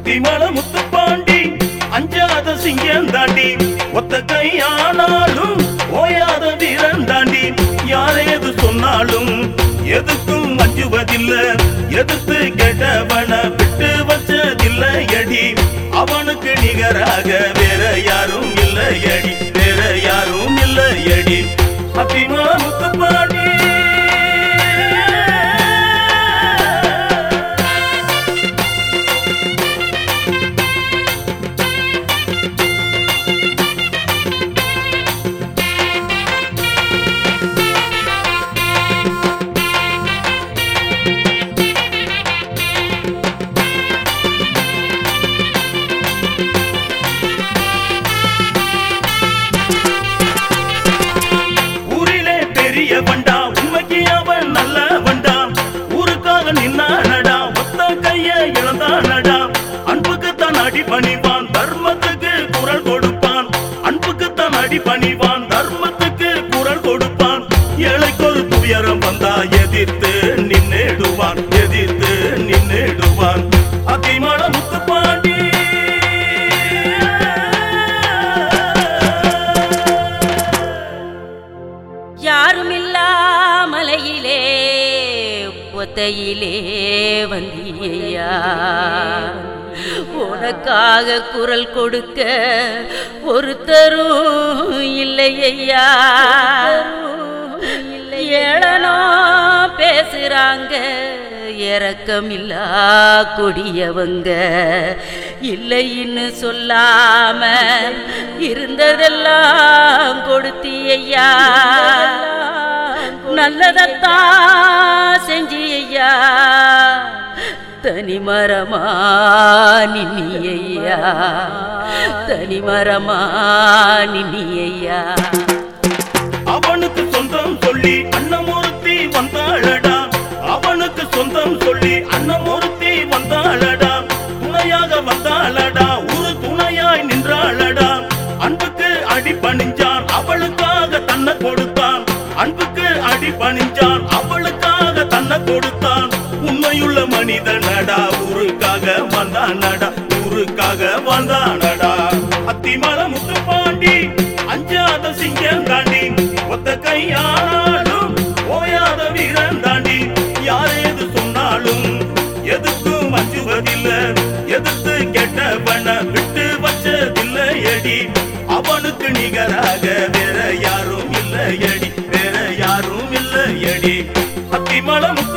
அத்திமல முத்துப்பாண்டி அஞ்சாத சிங்கம் தாண்டி ஒத்த கையானாலும் ஓயாத வீரன் தாண்டி யாரேது சொன்னாலும் எதுக்கும் அஞ்சுவதில்ல எதிர்த்து கெட்டவன விட்டு வச்சதில்லை அடி அவனுக்கு நிகராக வேற யாரும் இல்லை அடி வேற யாரும் இல்லை அடி அத்திமல முத்துப்பாண்டி ஊரிலே பெரிய வண்டா உண்மைக்கு அவன் நல்ல வண்டா ஊருக்காக நின்னானடா ஒத்த கைய இழந்தானடா அன்புக்கு தான் அடி பணிவான் தர்மத்துக்கு குரல் கொடுப்பான் அன்புக்கு தான் அடி பணிவான் தர்மத்துக்கு குரல் கொடுப்பான் ஏழைக்கு ஒரு துயரம் வந்தா எதிர்த்து நின்னுடுவான் எதிர்த்து நின்னுடுவான் அத்திமட முத்துப்பாண்டி யாருமில்லா மலையிலே ஒத்தையிலே வந்தியா உனக்காக குரல் கொடுக்க ஒருத்தரும் இல்லையா ஏளனோ பேசுறாங்க இரக்கமில்லா கொடியவங்க இல்லைன்னு சொல்லாம இருந்ததெல்லாம் கொடுத்தியா நல்லதத்தான் செஞ்சியா தனிமரமா நின்னியா தனிமரமா நின்னியா அவனுக்கு சொந்தம் சொல்லி அன்னமூர்த்தி வந்தாளடா அவனுக்கு சொந்தம் சொல்லி அன்னமூர்த்தி வந்தாளடா துணையாக வந்தாளடா ஒரு துணையாய் நின்றாளடா அன்புக்கு அடி பணிஞ்சான் அவளுக்காக தன்னை கொடுத்தான் அன்புக்கு அடி பணிஞ்சான் அவளுக்காக தன்னை கொடுத்தான் உண்மையுள்ள மனிதனடா ஊருக்காக வந்தானடா ஊருக்காக வந்தானடா அத்திமல முத்துப்பாண்டி அஞ்சாத சிங்கம் தாண்டி ஒத்த கையானாலும் ஓயாத வீரன் தாண்டி யாரேது சொன்னாலும் எதுக்கும் அஞ்சுவதில்ல எதிர்த்து கெட்டவன விட்டு வச்சதில்லை அடி அவனுக்கு நிகராக வேற யாரும் இல்லை அடி வேற யாரும் இல்லை அடி அத்திமலம்